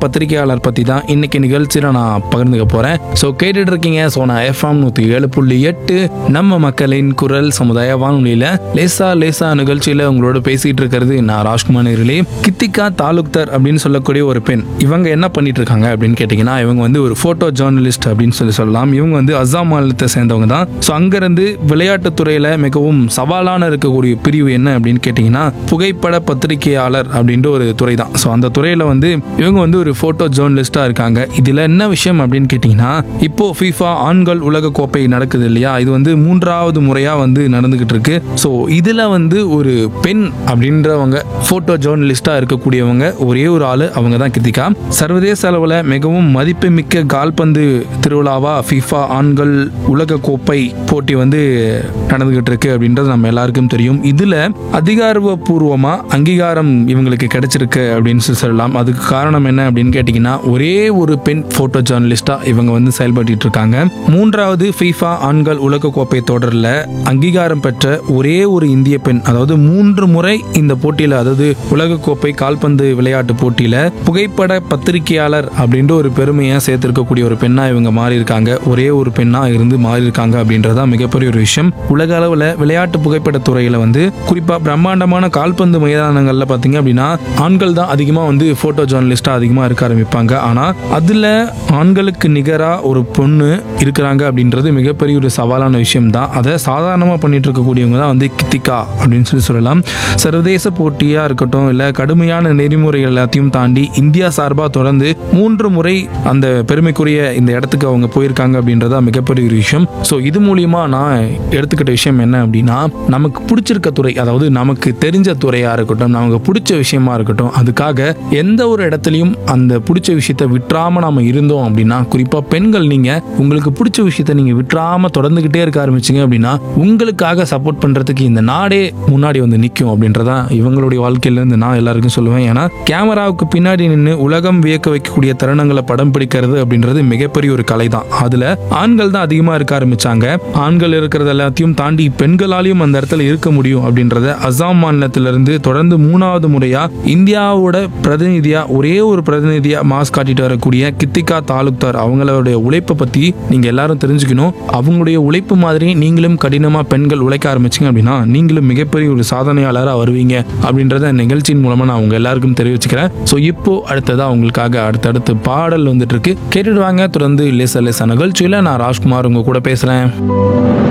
பத்திரிகையாளர் பற்றி தான் இன்னைக்கு நிகழ்ச்சியில் நான் பகிர்ந்துக்க போகிறேன் ஸோ கேட்டுட்டு இருக்கீங்க ஸோ நான் எஃப்எம் நூற்றி ஏழு புள்ளி எட்டு நம்ம மக்களின் குரல் சமுதாய வானொலியில் லேசா லேசா நிகழ்ச்சியில் உங்களோட பேசிகிட்டு இருக்கிறது நான் ராஜ்குமார் நேரிலே கித்திகா தாலுக்தர் அப்படின்னு சொல்லக்கூடிய ஒரு பெண் இவங்க என்ன பண்ணிட்டு இருக்காங்க அப்படின்னு கேட்டிங்கன்னா இவங்க வந்து ஒரு ஃபோட்டோ ஜேர்னலிஸ்ட் அப்படின்னு சொல்லி சொல்லலாம் இவங்க வந்து அஸ்ஸாம் மாநிலத்தை சேர்ந்தவங்க தான் ஸோ அங்கேருந்து விளையாட்டுத் துறையில் மிகவும் சவாலான இருக்கக்கூடிய பிரிவு என்ன அப்படின்னு கேட்டிங்கன்னா புகைப்பட பத்திரிகையாளர் அப்படின்ற ஒரு துறை தான் ஸோ அந்த துறையில் வந்து இவங்க வந்து ஒரு ஃபோட்டோ ஜேர்னலிஸ்டாக இருக்காங்க இதில் என்ன விஷயம் அப்படின்னு கேட்டிங்கன்னா இப்போ FIFA ஆண்கள் உலக கோப்பை நடக்குது இல்லையா இது வந்து மூன்றாவது முறையாக வந்து நடந்துகிட்டு இருக்கு ஸோ இதில் வந்து ஒரு பெண் அப்படின்றவங்க ஃபோட்டோ ஜேர்னலிஸ்டாக இருக்கக்கூடியவங்க ஒரே ஒரு ஆள் அவங்க தான் கிருத்திகா சர்வதேச அளவில் மிகவும் மதிப்புமிக்க கால்பந்து திருவிழாவா FIFA ஆண்கள் உலக கோப்பை போட்டி வந்து நடந்துகிட்டு இருக்கு அப்படின்றது நம்ம எல்லாருக்கும் தெரியும் இதுல அதிகாரப்பூர்வமா அங்கீகாரம் இவங்களுக்கு கிடைச்சிருக்கு அப்படின்னு சொல்லி சொல்லலாம் அதுக்கு காரணம் என்ன அப்படின்னு கேட்டிங்கன்னா ஒரே ஒரு பெண் போட்டோ ஜேர்னலிஸ்டா இவங்க வந்து செயல்பட்டு இருக்காங்க மூன்றாவது FIFA ஆண்கள் உலக கோப்பை தொடரில் அங்கீகாரம் பெற்ற ஒரே ஒரு இந்திய பெண் அதாவது மூன்று முறை இந்த போட்டியில அதாவது உலக கோப்பை கால்பந்து விளையாட்டு போட்டியில புகைப்பட பத்திரிகையாளர் அப்படின்ற ஒரு பெருமையை சேர்த்திருக்கக்கூடிய ஒரு பெண்ணா இவங்க மாறி இருக்காங்க ஒரே ஒரு பெண்ணா இருந்து மாறி இருக்காங்க அப்படின்றதா மிகப்பெரிய ஒரு விஷயம் உலக அளவில் விளையாட்டு புகைப்பட துறையில வந்து குறிப்பா பிரம்மாண்டமான கால்பந்து மைதானங்கள்ல பாத்தீங்க அப்படின்னா ஆண்கள் தான் அதிகமா வந்து போட்டோ ஜேர்னலிஸ்டா அதிகமா இருக்க ஆரம்பிப்பாங்க ஆனா அதுல ஆண்களுக்கு நிகரா ஒரு பொண்ணு இருக்கிறாங்க அப்படின்றது மிகப்பெரிய ஒரு சவாலான விஷயம் தான் அதை சாதாரணமா பண்ணிட்டு இருக்கக்கூடியவங்க தான் வந்து கித்திகா அப்படின்னு சொல்லி சொல்லலாம் சர்வதேச போட்டியா இருக்கட்டும் இல்ல கடுமையான நெறிமுறைகள் எல்லாத்தையும் தாண்டி இந்தியா சார்பா தொடர்ந்து மூன்று முறை அந்த பெருமைக்குரிய இந்த இடத்துக்கு அவங்க போயிருக்காங்க அப்படின்றதா மிகப்பெரிய ஒரு விஷயம் ஸோ இது மூலியமா நான் எடுத்துக்கிட்ட விஷயம் என்ன அப்படின்னா நமக்கு பிடிச்சிருக்க துறை அதாவது நமக்கு தெரிஞ்ச துறையா இருக்கட்டும் நமக்கு பிடிச்ச விஷயமா இருக்கட்டும் அதுக்காக எந்த ஒரு இடத்துலையும் அந்த பிடிச்ச விஷயத்த விட்டுறாம நாம இருந்தோம் அப்படின்னா குறிப்பா பெண்கள் நீங்க உங்களுக்கு பிடிச்ச விஷயத்த நீங்க விட்டுறாம தொடர்ந்துகிட்டே இருக்க ஆரம்பிச்சீங்க அப்படின்னா உங்களுக்காக சப்போர்ட் பண்றதுக்கு இந்த நாடே முன்னாடி வந்து நிற்கும் அப்படின்றதா இவங்களுடைய வாழ்க்கையில இருந்து நான் எல்லாருக்கும் சொல்லுவேன் ஏன்னா கேமராவுக்கு பின்னாடி நின்று உலகம் வியக்க வைக்கக்கூடிய தருணங்களை படம் பிடிக்கிறது அப்படின்றது மிகப்பெரிய ஒரு கலை தான் அதுல ஆண்கள் தான் அதிகமா இருக்க ஆரம்பிச்சாங்க ஆண்கள் இருக்கிறது எல்லாத்தையும் தாண்டி பெண்களாலையும் அந்த இடத்துல இருக்க முடியும் அப்படின்றத அசாம் மாநிலத்திலிருந்து தொடர்ந்து மூணாவது முறையா இந்தியாவோட பிரதிநிதியா ஒரே ஒரு பிரதிநிதியா மாஸ் காட்டிட்டு வரக்கூடிய கித்திகா தாலுக்தார் அவங்களுடைய உழைப்பை பத்தி நீங்க எல்லாரும் தெரிஞ்சுக்கணும் அவங்களுடைய உழைப்பு மாதிரி நீங்களும் கடினமா பெண்கள் உழைக்க ஆரம்பிச்சீங்க அப்படின்னா நீங்களும் மிகப்பெரிய ஒரு சாதனையாளராக வருவீங்க அப்படின்றத நிகழ்ச்சியின் மூலமா நான் உங்க எல்லாருக்கும் தெரிவிச்சுக்கிறேன் ஸோ இப்போ அடுத்ததா உங்களுக்காக அடுத்தடுத்து பாடல் வந்துட்டு இருக்கு கேட்டுட்டு வாங்க தொடர்ந்து லேச லேச நிகழ்ச்சியில நான் ராஜ்குமார் உங்க கூட பேசுறேன்